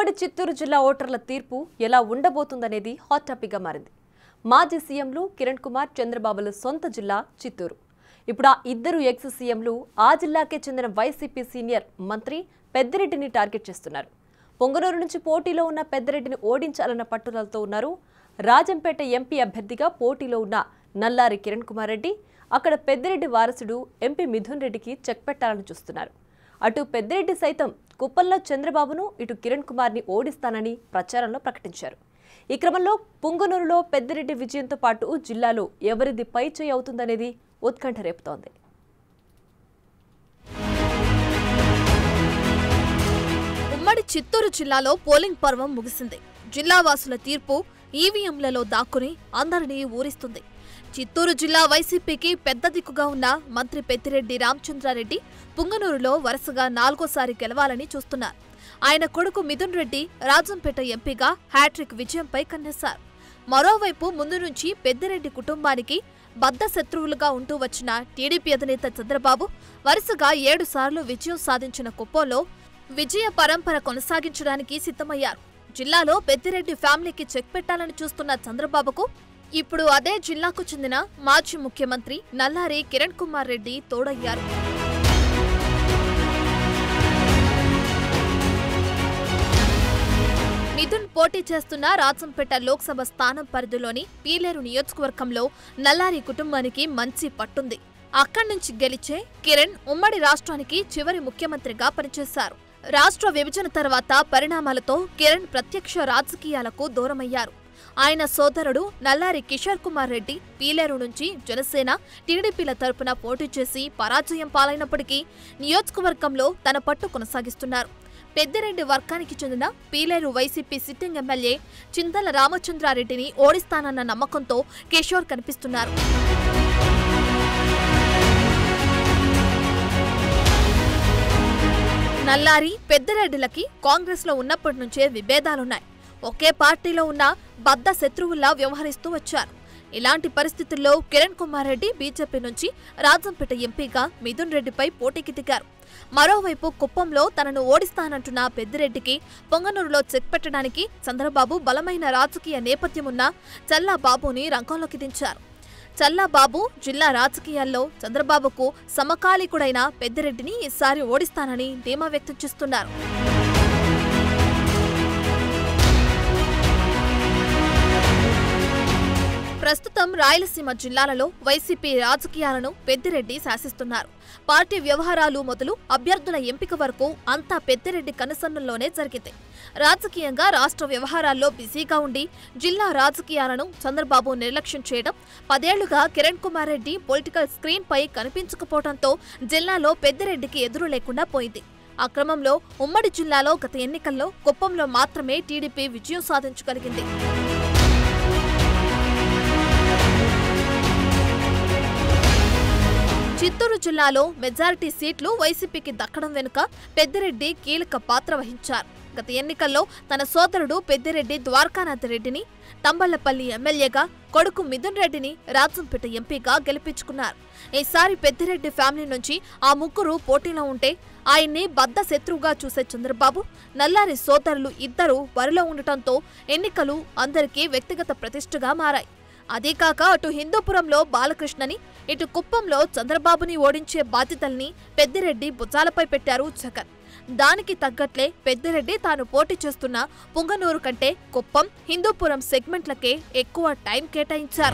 ఉమ్మడి చిత్తూరు జిల్లా ఓటర్ల తీర్పు ఎలా ఉండబోతుందనేది హాట్ టాపిక్గా మారింది మాజీ సీఎంలు కిరణ్ కుమార్ చంద్రబాబుల సొంత జిల్లా చిత్తూరు ఇప్పుడు ఆ ఇద్దరు ఎక్స్ సీఎంలు ఆ జిల్లాకే చెందిన వైసీపీ సీనియర్ మంత్రి పెద్దిరెడ్డిని టార్గెట్ చేస్తున్నారు పొంగనూరు నుంచి పోటీలో ఉన్న పెద్దిరెడ్డిని ఓడించాలన్న పట్టుదలతో ఉన్నారు రాజంపేట ఎంపీ అభ్యర్థిగా పోటీలో ఉన్న నల్లారి కిరణ్ కుమార్ రెడ్డి అక్కడ పెద్దిరెడ్డి వారసుడు ఎంపీ మిథున్ రెడ్డికి చెక్ పెట్టాలని చూస్తున్నారు అటు పెద్దిరెడ్డి సైతం కుప్పంలో చంద్రబాబును ఇటు కిరణ్ కుమార్ని ఓడిస్తానని ప్రచారంలో ప్రకటించారు ఈ క్రమంలో పుంగనూరులో పెద్దిరెడ్డి విజయంతో పాటు జిల్లాలో ఎవరిది పై చేయి అవుతుందనేది ఉత్కంఠ రేపుతోంది ఉమ్మడి చిత్తూరు జిల్లాలో పోలింగ్ పర్వం ముగిసింది జిల్లా వాసుల తీర్పు ఈవీఎంలలో దాక్కుని అందరినీ ఊరిస్తుంది చిత్తూరు జిల్లా వైసీపీకి పెద్ద దిక్కుగా ఉన్న మంత్రి పెద్దిరెడ్డి రామచంద్రారెడ్డి పుంగనూరులో వరుసగా నాలుగోసారి గెలవాలని చూస్తున్నారు ఆయన కొడుకు మిథున్ రెడ్డి రాజంపేట ఎంపీగా హ్యాట్రిక్ విజయంపై కన్నేశారు మరోవైపు ముందు నుంచి పెద్దిరెడ్డి కుటుంబానికి బద్ద శత్రువులుగా ఉంటూ వచ్చిన టీడీపీ అధినేత చంద్రబాబు వరుసగా ఏడు సార్లు విజయం సాధించిన కుప్పంలో విజయ పరంపర కొనసాగించడానికి సిద్ధమయ్యారు జిల్లాలో పెద్దిరెడ్డి ఫ్యామిలీకి చెక్ పెట్టాలని చూస్తున్న చంద్రబాబుకు ఇప్పుడు అదే జిల్లాకు చెందిన మాజీ ముఖ్యమంత్రి నల్లారి కిరణ్ కుమార్ రెడ్డి తోడయ్యారు మిథున్ పోటీ చేస్తున్న రాజంపేట లోక్సభ స్థానం పరిధిలోని పీలేరు నియోజకవర్గంలో నల్లారి కుటుంబానికి మంచి పట్టుంది అక్కడి నుంచి గెలిచే కిరణ్ ఉమ్మడి రాష్ట్రానికి చివరి ముఖ్యమంత్రిగా పనిచేశారు రాష్ట్ర విభజన తర్వాత పరిణామాలతో కిరణ్ ప్రత్యక్ష రాజకీయాలకు దూరమయ్యారు ఆయన సోదరుడు నల్లారి కిషోర్ కుమార్ రెడ్డి పీలేరు నుంచి జనసేన టీడీపీల తరపున పోటీ చేసి పరాజయం పాలైనప్పటికీ నియోజకవర్గంలో తన పట్టు కొనసాగిస్తున్నారు పెద్దిరెడ్డి వర్గానికి చెందిన పీలేరు వైసీపీ సిట్టింగ్ ఎమ్మెల్యే చింతల రామచంద్రారెడ్డిని ఓడిస్తానన్న నమ్మకంతో కిషోర్ కనిపిస్తున్నారు నల్లారి పెద్దిరెడ్డిలకి కాంగ్రెస్ లో ఉన్నప్పటి నుంచే విభేదాలున్నాయి ఒకే పార్టీలో ఉన్న బద్ద శత్రువుల్లా వ్యవహరిస్తూ వచ్చారు ఇలాంటి పరిస్థితుల్లో కిరణ్ కుమార్ రెడ్డి బీజేపీ నుంచి రాజంపేట ఎంపీగా మిథున్ రెడ్డిపై పోటీకి దిగారు మరోవైపు కుప్పంలో తనను ఓడిస్తానంటున్న పెద్దిరెడ్డికి పొంగనూరులో చెక్ పెట్టడానికి చంద్రబాబు బలమైన రాజకీయ నేపథ్యమున్న చల్లా బాబుని రంగంలోకి దించారు చల్లాబాబు జిల్లా రాజకీయాల్లో చంద్రబాబుకు సమకాలీకుడైన పెద్దిరెడ్డిని ఈసారి ఓడిస్తానని ధీమా వ్యక్తం చేస్తున్నారు ప్రస్తుతం రాయలసీమ జిల్లాలలో వైసీపీ రాజకీయాలను పెద్దిరెడ్డి శాసిస్తున్నారు పార్టీ వ్యవహారాలు మొదలు అభ్యర్థుల ఎంపిక వరకు అంతా పెద్దిరెడ్డి కనుసన్నల్లోనే జరిగింది రాజకీయంగా రాష్ట్ర వ్యవహారాల్లో బిజీగా ఉండి జిల్లా రాజకీయాలను చంద్రబాబు నిర్లక్ష్యం చేయడం పదేళ్లుగా కిరణ్ కుమార్ రెడ్డి పొలిటికల్ స్క్రీన్ పై కనిపించకపోవడంతో జిల్లాలో పెద్దిరెడ్డికి ఎదురు లేకుండా పోయింది ఆ క్రమంలో ఉమ్మడి జిల్లాలో గత ఎన్నికల్లో కుప్పంలో మాత్రమే టీడీపీ విజయం సాధించగలిగింది చిత్తూరు జిల్లాలో మెజారిటీ సీట్లు వైసీపీకి దక్కడం వెనుక పెద్దిరెడ్డి కీలక పాత్ర వహించారు గత ఎన్నికల్లో తన సోదరుడు పెద్దిరెడ్డి ద్వారకానాథ్ రెడ్డిని తంబళ్లపల్లి ఎమ్మెల్యేగా కొడుకు మిథున్ రెడ్డిని రాజంపేట ఎంపీగా గెలిపించుకున్నారు ఈసారి పెద్దిరెడ్డి ఫ్యామిలీ నుంచి ఆ ముగ్గురు పోటీలో ఉంటే ఆయన్ని బద్ద శత్రువుగా చూసే చంద్రబాబు నల్లారి సోదరులు ఇద్దరు బరిలో ఉండటంతో ఎన్నికలు అందరికీ వ్యక్తిగత ప్రతిష్టగా మారాయి అదీకాక అటు హిందూపురంలో బాలకృష్ణని ఇటు కుప్పంలో చంద్రబాబుని ఓడించే బాధ్యతల్ని పెద్దిరెడ్డి భుజాలపై పెట్టారు జగన్ దానికి తగ్గట్లే పెద్దిరెడ్డి తాను పోటీ చేస్తున్న పుంగనూరు కంటే కుప్పం హిందూపురం సెగ్మెంట్లకే ఎక్కువ టైం కేటాయించారు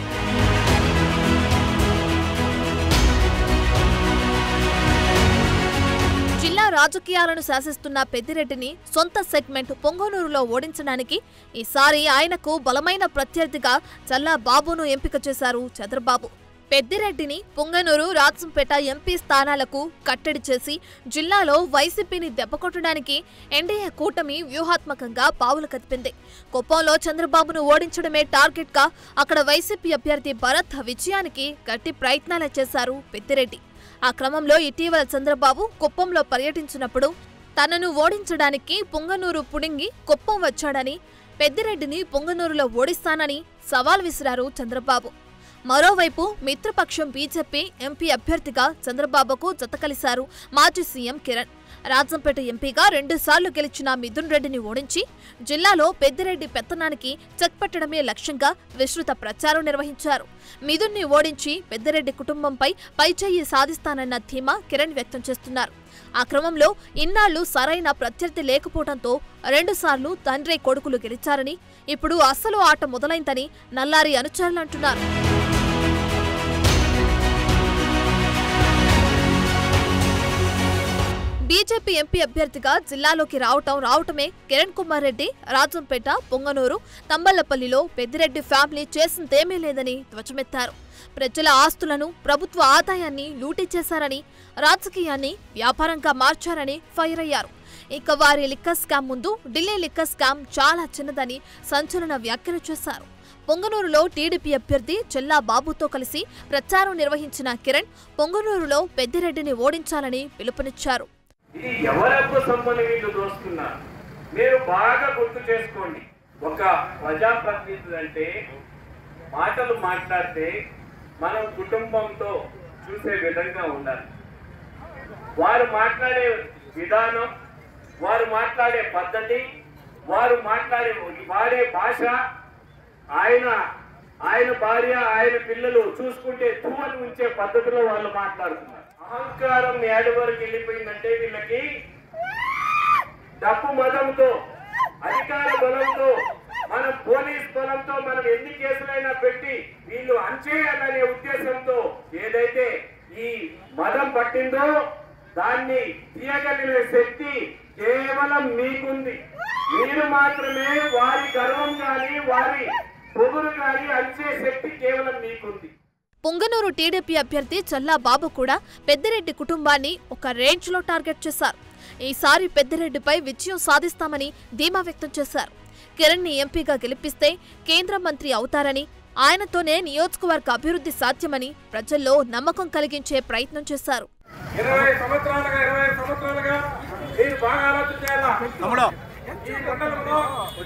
జిల్లా రాజకీయాలను శాసిస్తున్న పెద్దిరెడ్డిని సొంత సెగ్మెంట్ పొంగనూరులో ఓడించడానికి ఈసారి ఆయనకు బలమైన ప్రత్యర్థిగా చల్లా బాబును ఎంపిక చేశారు చంద్రబాబు పెద్దిరెడ్డిని పుంగనూరు రాజంపేట ఎంపీ స్థానాలకు కట్టడి చేసి జిల్లాలో వైసీపీని దెబ్బకొట్టడానికి ఎన్డీఏ కూటమి వ్యూహాత్మకంగా పావులు కదిపింది కుప్పంలో చంద్రబాబును ఓడించడమే టార్గెట్గా అక్కడ వైసీపీ అభ్యర్థి భరత్ విజయానికి గట్టి ప్రయత్నాలే చేశారు పెద్దిరెడ్డి ఆ క్రమంలో ఇటీవల చంద్రబాబు కుప్పంలో పర్యటించినప్పుడు తనను ఓడించడానికి పుంగనూరు పుడింగి కుప్పం వచ్చాడని పెద్దిరెడ్డిని పుంగనూరులో ఓడిస్తానని సవాల్ విసిరారు చంద్రబాబు మరోవైపు మిత్రపక్షం బీజేపీ ఎంపీ అభ్యర్థిగా చంద్రబాబుకు జతకలిశారు మాజీ సీఎం కిరణ్ రాజంపేట ఎంపీగా రెండుసార్లు గెలిచిన మిథున్ రెడ్డిని ఓడించి జిల్లాలో పెద్దిరెడ్డి పెత్తనానికి చెక్ పెట్టడమే లక్ష్యంగా విస్తృత ప్రచారం నిర్వహించారు మిథున్ని ఓడించి పెద్దిరెడ్డి కుటుంబంపై పైచేయి సాధిస్తానన్న ధీమా కిరణ్ వ్యక్తం చేస్తున్నారు ఆ క్రమంలో ఇన్నాళ్లు సరైన ప్రత్యర్థి లేకపోవడంతో రెండుసార్లు తండ్రి కొడుకులు గెలిచారని ఇప్పుడు అసలు ఆట మొదలైందని నల్లారి అనుచరులు అంటున్నారు బీజేపీ ఎంపీ అభ్యర్థిగా జిల్లాలోకి రావటం రావటమే కిరణ్ కుమార్ రెడ్డి రాజంపేట పొంగనూరు తంబళ్లపల్లిలో పెద్దిరెడ్డి ఫ్యామిలీ చేసిందేమీ లేదని ధ్వజమెత్తారు ప్రజల ఆస్తులను ప్రభుత్వ ఆదాయాన్ని లూటీ చేశారని రాజకీయాన్ని వ్యాపారంగా మార్చారని ఫైర్ అయ్యారు ఇక వారి లిక్కర్ స్కామ్ ముందు ఢిల్లీ లిక్కర్ స్కామ్ చాలా చిన్నదని సంచలన వ్యాఖ్యలు చేశారు పొంగనూరులో టీడీపీ అభ్యర్థి చెల్లా బాబుతో కలిసి ప్రచారం నిర్వహించిన కిరణ్ పొంగనూరులో పెద్దిరెడ్డిని ఓడించాలని పిలుపునిచ్చారు ఇది ఎవరెప్పుడు సొమ్మని వీళ్ళు దోస్తున్నారు మీరు బాగా గుర్తు చేసుకోండి ఒక ప్రజాప్రతినిధులు అంటే మాటలు మాట్లాడితే మనం కుటుంబంతో చూసే విధంగా ఉండాలి వారు మాట్లాడే విధానం వారు మాట్లాడే పద్ధతి వారు మాట్లాడే వాడే భాష ఆయన ఆయన భార్య ఆయన పిల్లలు చూసుకుంటే తుమ్మలు ఉంచే పద్ధతిలో వాళ్ళు మాట్లాడుతున్నారు అహంకారం ఏడు వరకు వెళ్ళిపోయిందంటే వీళ్ళకి డబ్బు మదంతో అధికార బలంతో మనం పోలీస్ బలంతో మనం ఎన్ని కేసులైనా పెట్టి వీళ్ళు అంచేయాలనే ఉద్దేశంతో ఏదైతే ఈ మదం పట్టిందో దాన్ని తీయగలిగిన శక్తి కేవలం మీకుంది మీరు మాత్రమే వారి గర్వం కానీ వారి పొగురు కానీ అంచే శక్తి కేవలం మీకుంది పొంగనూరు టీడీపీ అభ్యర్థి చల్లా బాబు కూడా పెద్దిరెడ్డి కుటుంబాన్ని ఒక రేంజ్లో టార్గెట్ చేశారు ఈసారి పెద్దిరెడ్డిపై విజయం సాధిస్తామని ధీమా వ్యక్తం చేశారు కిరణ్ని ఎంపీగా గెలిపిస్తే కేంద్ర మంత్రి అవుతారని ఆయనతోనే నియోజకవర్గ అభివృద్ధి సాధ్యమని ప్రజల్లో నమ్మకం కలిగించే ప్రయత్నం చేశారు ఇరవై సంవత్సరాలుగా ఇరవై సంవత్సరాలుగా మీరు బాగా ఆలోచన చేయాలా ఈ మండలంలో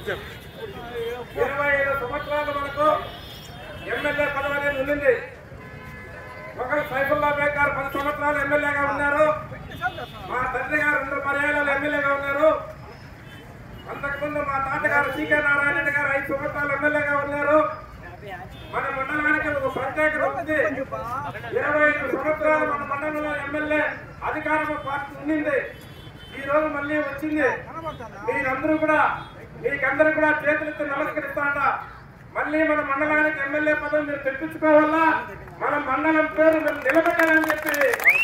ఇరవై ఐదు సంవత్సరాలు మనకు ఎమ్మెల్యే పదవి అనేది ఉండింది ఒకరు సైఫుల్లా బేగ్ గారు పది సంవత్సరాలు ఎమ్మెల్యేగా ఉన్నారు మా తండ్రి గారు రెండు పర్యాయాలు ఎమ్మెల్యేగా ఉన్నారు అంతకుముందు మా తాతగారు సీకే నారాయణ రెడ్డి గారు ఐదు సంవత్సరాలు ఎమ్మెల్యేగా ఉన్నారు మన మండలానికి ఒక ప్రత్యేకత ఉంది ఇరవై ఐదు సంవత్సరాలు మన మండలంలో ఎమ్మెల్యే అధికారం పార్టీ ఉండింది ఈ రోజు మళ్ళీ వచ్చింది మీరందరూ కూడా మీకందరూ కూడా చేతులెత్తి నమస్కరిస్తాడ మళ్ళీ మన మండలానికి ఎమ్మెల్యే పదవి మీరు తెప్పించుకోవాలా మన మండలం పేరు మీరు నిలబెట్టాలని చెప్పి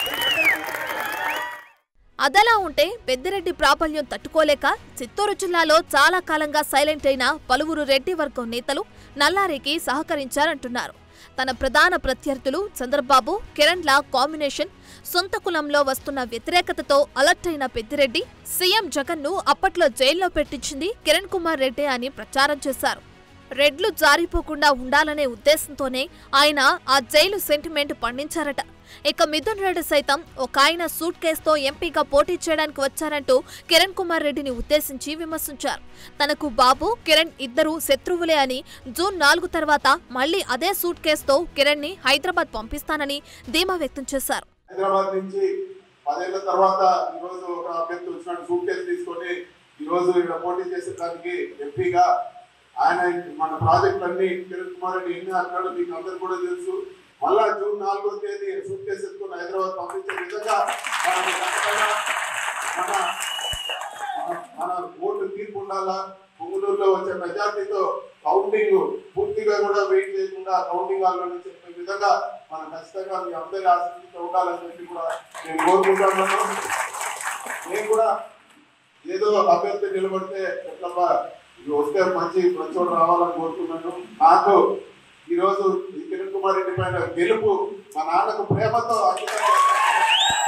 అదలా ఉంటే పెద్దిరెడ్డి ప్రాబల్యం తట్టుకోలేక చిత్తూరు జిల్లాలో చాలా కాలంగా సైలెంట్ అయిన పలువురు రెడ్డి వర్గం నేతలు నల్లారికి సహకరించారంటున్నారు తన ప్రధాన ప్రత్యర్థులు చంద్రబాబు కిరణ్ల కాంబినేషన్ సొంత కులంలో వస్తున్న వ్యతిరేకతతో అలర్ట్ అయిన పెద్దిరెడ్డి సీఎం జగన్ను అప్పట్లో జైల్లో పెట్టించింది కిరణ్ కుమార్ రెడ్డి అని ప్రచారం చేశారు రెడ్లు జారిపోకుండా ఉండాలనే ఉద్దేశంతోనే ఆయన ఆ జైలు సెంటిమెంట్ పండించారట ఇక మిథున్ రెడ్డి సైతం ఒక ఆయన సూట్ కేసుతో ఎంపీగా పోటీ చేయడానికి వచ్చారంటూ కిరణ్ కుమార్ రెడ్డిని ఉద్దేశించి విమర్శించారు తనకు బాబు కిరణ్ ఇద్దరు శత్రువులే అని జూన్ నాలుగు తర్వాత మళ్లీ అదే సూట్ కేసుతో కిరణ్ ని హైదరాబాద్ పంపిస్తానని ధీమా వ్యక్తం చేశారు హైదరాబాద్ నుంచి పదేళ్ల తర్వాత ఈరోజు ఒక అభ్యర్థి వచ్చినాడు సూట్ కేసు తీసుకొని ఈరోజు ఇక్కడ పోటీ చేసేదానికి ఎంపీగా ఆయన మన ప్రాజెక్టులన్నీ కిరణ్ కుమార్ రెడ్డి ఎన్ని అన్నాడు మీకు అందరు కూడా తెలుసు మళ్ళా జూన్ నాలుగో తేదీ సూట్ కేసు ఎత్తుకొని హైదరాబాద్ పంపించే విధంగా మనం ఖచ్చితంగా మన మన- మన ఓటు తీర్పు ఉండాలా పొంగులూరులో వచ్చే మెజార్టీతో కౌంటింగ్ పూర్తిగా కూడా వెయిట్ చేయకుండా కౌంటింగ్ హాల్లో చెప్పే విధంగా మనం ఖచ్చితంగా మీ అందరి ఆసక్తితో ఉండాలని చెప్పి కూడా నేను కోరుకుంటున్నాను నేను కూడా ఏదో అభ్యర్థి నిలబడితే ఎట్లబ్బా ఇది వస్తే మంచి ప్రచోడు రావాలని కోరుకున్నాను నాకు ఈ రోజు ఈ కిరణ్ కుమార్ రెడ్డి పైన గెలుపు మా నాన్నకు ప్రేమతో అంకితం చేస్తాను.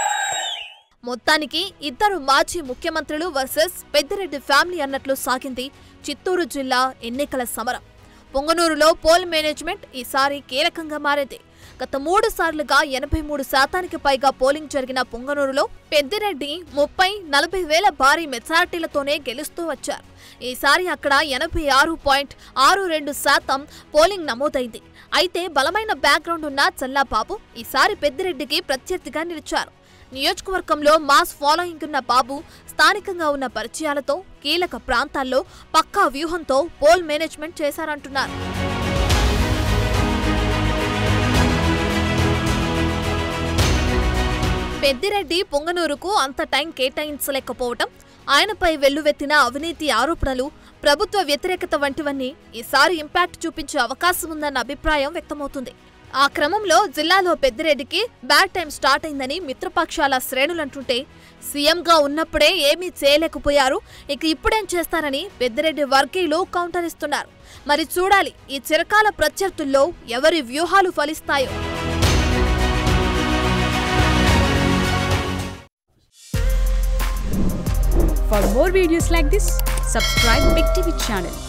మొత్తానికి ఇద్దరు మాజీ ముఖ్యమంత్రులు వర్సెస్ పెద్దిరెడ్డి ఫ్యామిలీ అన్నట్లు సాగింది చిత్తూరు జిల్లా ఎన్నికల సమరం పొంగనూరులో పోల్ మేనేజ్మెంట్ ఈసారి కీలకంగా మారింది గత మూడు సార్లుగా ఎనభై మూడు శాతానికి పైగా పోలింగ్ జరిగిన పొంగనూరులో పెద్దిరెడ్డి ముప్పై నలభై వేల భారీ మెజార్టీలతోనే గెలుస్తూ వచ్చారు ఈసారి అక్కడ ఎనభై ఆరు పాయింట్ ఆరు రెండు శాతం పోలింగ్ నమోదైంది అయితే బలమైన బ్యాక్గ్రౌండ్ ఉన్న చల్లాబాబు ఈసారి పెద్దిరెడ్డికి ప్రత్యర్థిగా నిలిచారు నియోజకవర్గంలో మాస్ ఫాలోయింగ్ ఉన్న బాబు స్థానికంగా ఉన్న పరిచయాలతో కీలక ప్రాంతాల్లో పక్కా వ్యూహంతో పోల్ మేనేజ్మెంట్ చేశారంటున్నారు పెద్దిరెడ్డి పొంగనూరుకు అంత టైం కేటాయించలేకపోవటం ఆయనపై వెల్లువెత్తిన అవినీతి ఆరోపణలు ప్రభుత్వ వ్యతిరేకత వంటివన్నీ ఈసారి ఇంపాక్ట్ చూపించే అవకాశం ఉందన్న అభిప్రాయం వ్యక్తమవుతుంది ఆ క్రమంలో జిల్లాలో పెద్దిరెడ్డికి బ్యాడ్ టైం స్టార్ట్ అయిందని మిత్రపక్షాల శ్రేణులంటుంటే సీఎంగా ఉన్నప్పుడే ఏమీ చేయలేకపోయారు ఇక ఇప్పుడేం చేస్తారని పెద్దిరెడ్డి వర్గీయులు కౌంటర్ ఇస్తున్నారు మరి చూడాలి ఈ చిరకాల ప్రత్యర్థుల్లో ఎవరి వ్యూహాలు ఫలిస్తాయో For more videos like this, subscribe Big TV channel